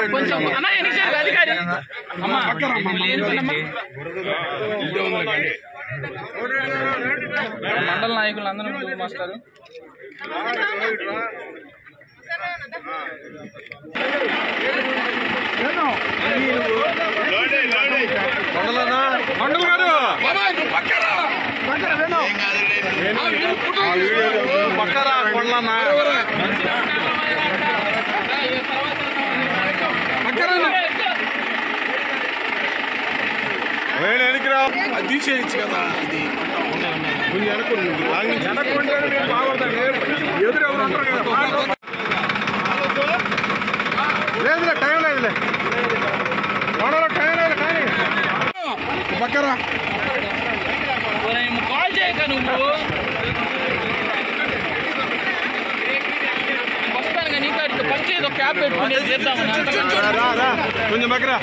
కొంచెం అన్న ఎన్ని సేపు అధికారి అమ్మా మండల నాయకులు అందరూ మాస్టారు మండల్ గారు పక్కరా కొండలన్నా వేణు వెనక్కిరా అది తీసేయచ్చు కదా ఇది కొంచెం వెనక్కుండి వెనక్కుంటే నేను బాగుంటాను ఎదురు ఎవరు ఉంటారు కదా లేదులే టైం లేదులే కొండలో టైం లేదు కానీ పక్కరా కాల్ చేయక నువ్వు వస్తాను కానీ ఇంకా ఇక్కడ పంచేది ఒక క్యాబ్ పెట్టుకుని చేద్దామని రా, రా, రా. కొంచెం పక్కరా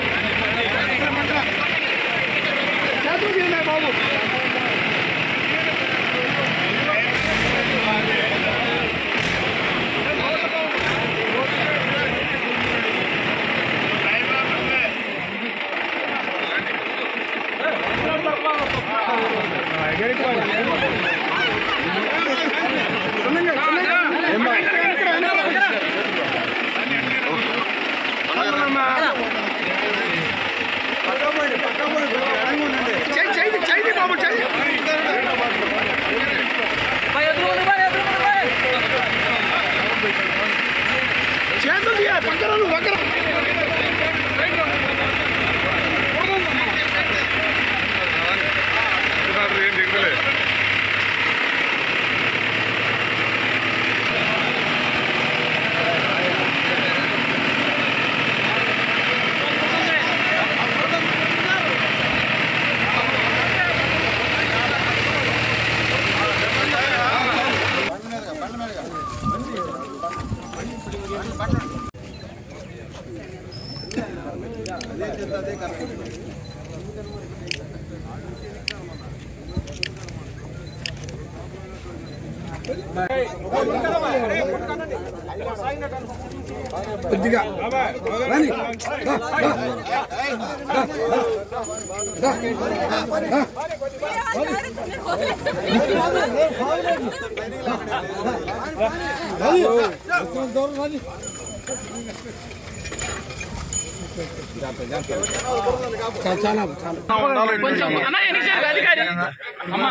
కొంచెం అన్న ఎన్ని సేపు అధికారి అమ్మా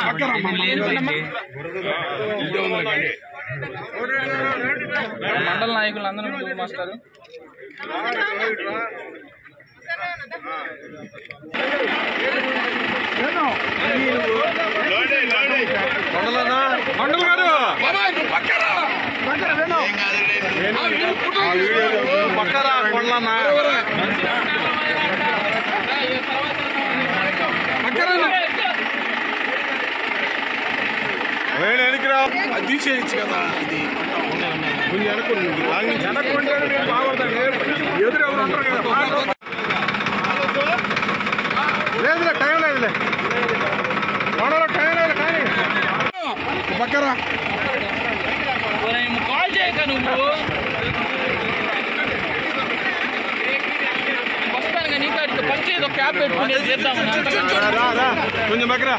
మండల నాయకులు అందరూ మాస్టారు కొండలన్నా మండల్ గారు పక్కరా కొండలన్నా వేణు వెనక్కిరా అది తీసేయచ్చు కదా ఇది కొంచెం వెనక్కుండి వెనక్కుంటే నేను బాగుంటాను ఎదురు ఎవరు ఉంటారు కదా లేదులే టైం లేదులే కొండలో టైం లేదు కానీ పక్కరా కాల్ చేయక నువ్వు వస్తాను కానీ ఇంకా ఇక్కడ పంచేది ఒక క్యాబ్ పెట్టుకుని చేద్దామని రా, రా, రా. కొంచెం పక్కరా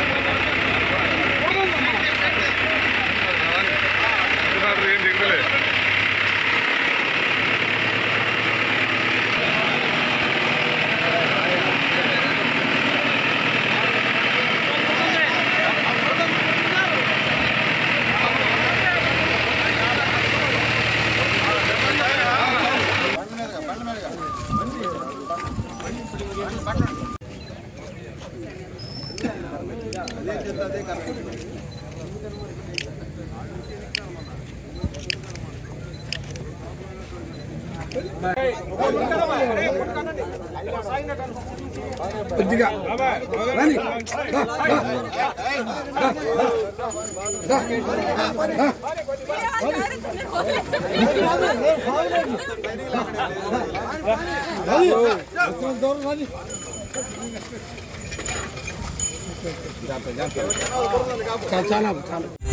ఏంటి కొద్దిగా రాని దా, దా. దా, దా. రాని. కొంచెం దూరం రాని. చాలా చాలా చాలా